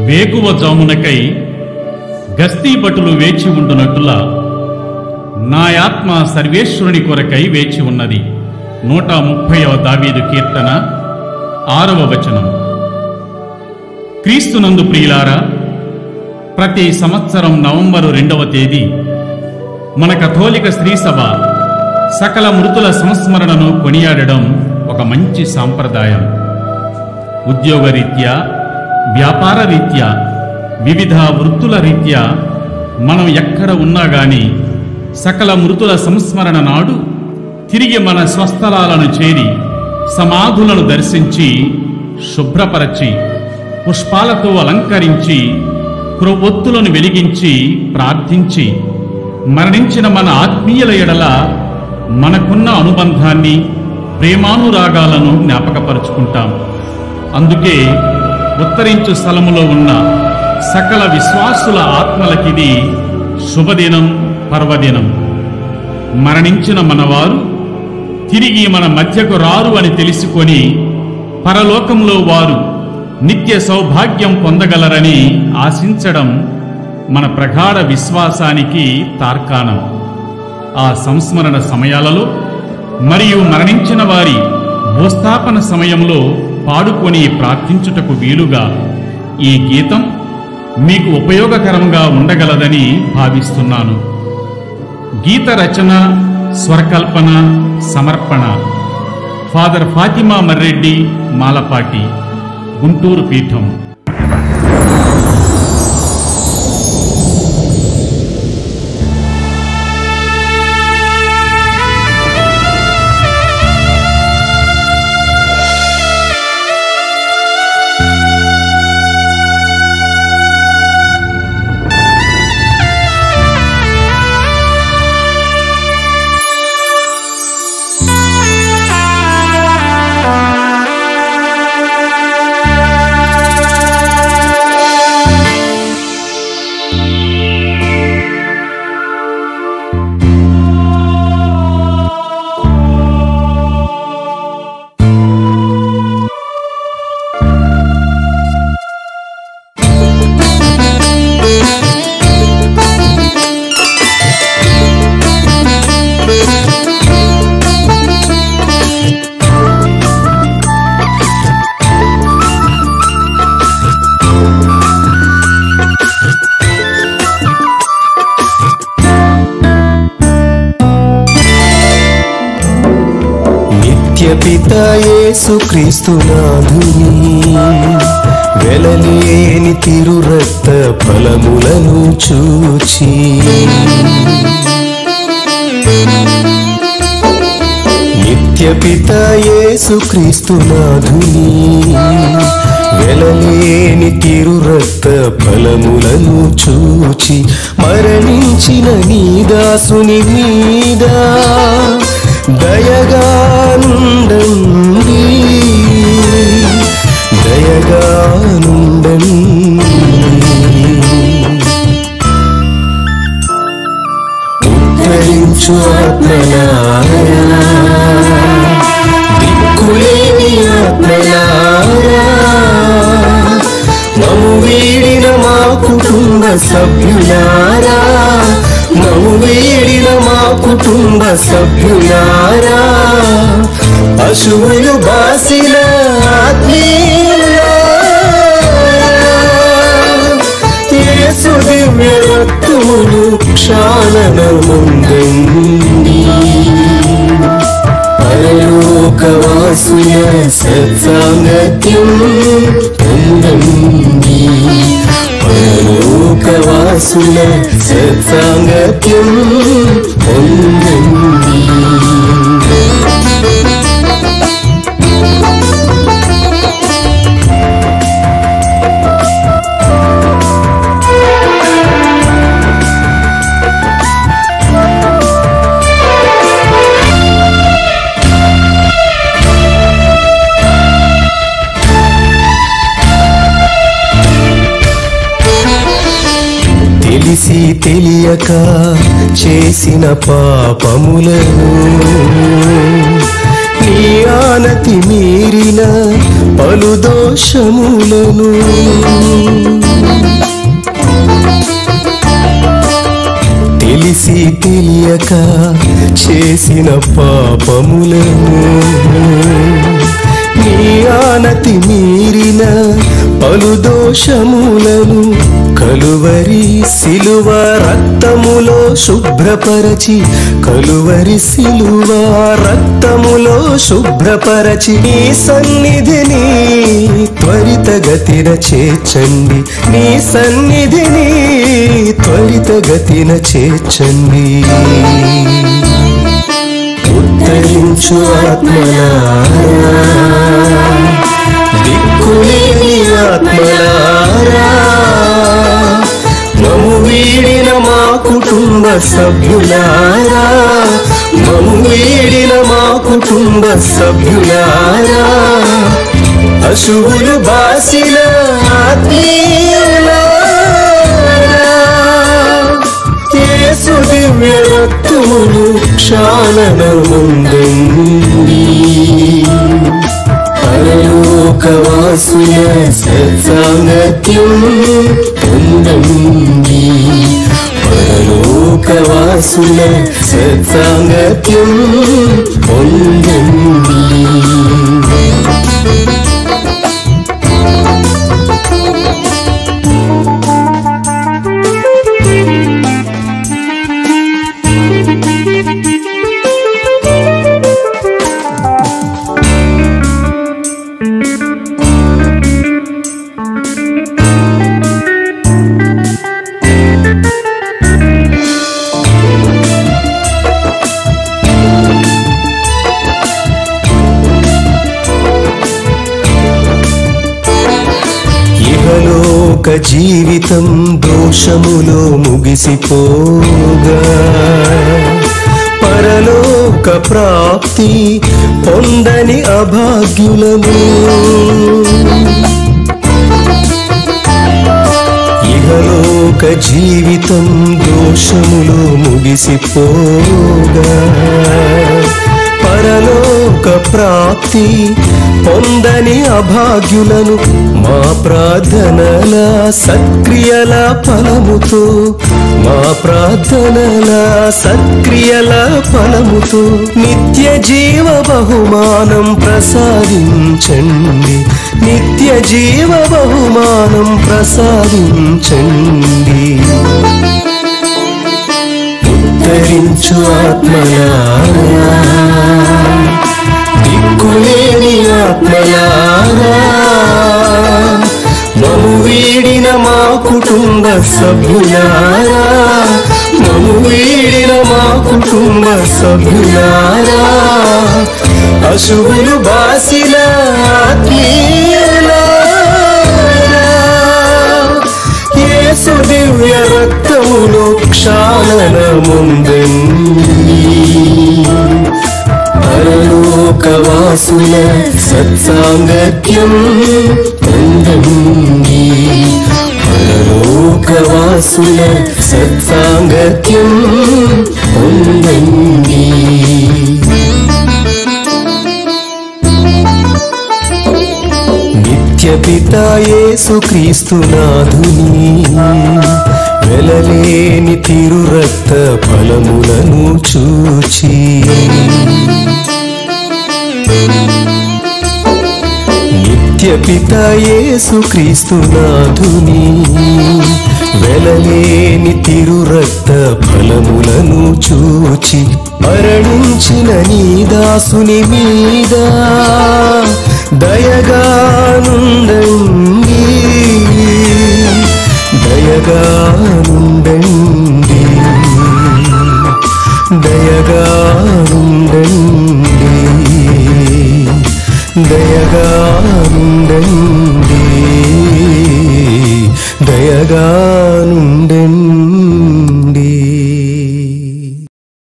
వేకువ జామునకై గస్తీభటులు వేచి ఉండునట్టులా నా ఆత్మ సర్వేశ్వరుని కొరకై వేచి ఉన్నది నూట ముప్పైవ దావీదు కీర్తన ఆరవ వచనం క్రీస్తునందు ప్రియులారా ప్రతి సంవత్సరం నవంబరు రెండవ తేదీ మన కథోలిక స్త్రీ సభ సకల మృతుల సంస్మరణను కొనియాడడం ఒక మంచి సాంప్రదాయం ఉద్యోగరీత్యా వ్యాపార రీత్యా వివిధ వృత్తుల రీత్యా మనం ఎక్కడ ఉన్నా గాని సకల మృతుల సంస్మరణ నాడు తిరిగి మన స్వస్థలాలను చేరి సమాధులను దర్శించి శుభ్రపరచి పుష్పాలతో అలంకరించి క్రొవ్వొత్తులను వెలిగించి ప్రార్థించి మరణించిన మన ఆత్మీయుల ఎడల మనకున్న అనుబంధాన్ని ప్రేమానురాగాలను జ్ఞాపకపరుచుకుంటాం అందుకే ఉత్తరించు స్థలములో ఉన్న సకల విశ్వాసుల ఆత్మలకిది శుభదినం పర్వదినం మరణించిన మనవారు తిరిగి మన మధ్యకు రారు అని తెలుసుకొని పరలోకంలో వారు నిత్య సౌభాగ్యం పొందగలరని ఆశించడం మన ప్రగాఢ విశ్వాసానికి తార్కాణం ఆ సంస్మరణ సమయాలలో మరియు మరణించిన వారి భూస్థాపన సమయంలో పాడుకొని ప్రార్థించుటకు వీలుగా ఈ గీతం మీకు ఉపయోగకరంగా ఉండగలదని భావిస్తున్నాను గీత రచన స్వరకల్పన సమర్పణ ఫాదర్ ఫాతిమా మర్రెడ్డి మాలపాటి గుంటూరు పీఠం నిత్య పిత యేసు క్రీస్తునాథుని వెలలేని తిరు రక్త ఫలములను చూచి నిత్య పిత యేసు క్రీస్తునాథుని వెలలేని తిరు రక్త ఫలములను చూచి మరణించిన నీ దాసుని మీద దయగా నుండండి దయగా నుండండి ఉద్ధరించు ఆత్మలారా దిక్కులేని ఆత్మలారా మము వీడిన మా కుటుంబ సభ్యులారా మము వీడిన మా కుటుంబ సభ్యులారా పశువులు బాసిన ఆత్మీయులారా యేసు దివ్య రక్తములు క్షాళన ముందండి పరలోకవాసుల సత్సాంగత్యం పొందండి పరలోకవాసుల సత్సాంగత్యం పొందండి తెలిసి తెలియక చేసిన పాపములను నీ ఆనతి మీరిన పలు దోషములను తెలియక చేసిన పాపములను నీ ఆనతి మీరిన పలు దోషములను కలువరి సిలువ రక్తములో శుభ్రపరచి కలువరి సిలువ రక్తములో శుభ్రపరచి నీ సన్నిధిని త్వరితగతిన చేర్చండి నీ సన్నిధిని త్వరితగతిన చేర్చండి ఉత్తరించు ఆత్మలారా దిక్కులేని ఆత్మలారా మము వీడిన మా కుటుంబ సభ్యులారా మము వీడిన మా కుటుంబ సభ్యులారా అశువులు బాసిన ఆత్మీయులారా యేసు దివ్య రక్తములు క్షాళనముందండి పరలోకవాసుల సత్సాంగత్యం పొందండి పరలోకవాసుల సత్సాంగత్యం పొందండి ఇహలోక జీవితం దోషములో ముగిసిపోగా పరలోక ప్రాప్తి పొందని అభాగ్యులము ఇహలోక జీవితం దోషములో ముగిసిపోగా పరలోక ప్రాప్తి పొందని అభాగ్యులను మా ప్రార్థనల సక్రియల ఫలముతో మా ప్రార్థనల సక్రియల ఫలముతో నిత్య జీవ బహుమానం ప్రసాదించండి నిత్య జీవ బహుమానం ప్రసాదించండి ఉత్తరించు ఆత్మలారా దిక్కులేని ఆత్మలారా మము వీడిన మా కుటుంబ సభ్యులారా మము వీడిన మా కుటుంబ సభ్యులారా అశువులు బాసిన ఆత్మీయులారా యేసు దివ్య రక్తములో క్షాళనముందండి పరలోకవాసుల సత్సాంగత్యం పొందండి పరలోకవాసుల సత్సాంగత్యం పొందండి నిత్య పితాయేసు క్రీస్తునాథుని వెలలేని తిరు రక్త ఫలములను చూచి నిత్య పితాయేసు క్రీస్తునాథుని వెలలేని తిరు రక్త ఫలములను చూచి మరణించిన నీ దాసుని మీద దయగానుండండి దయగానుండండి దయగానుండండి దయగానుండండి దయగానుండండి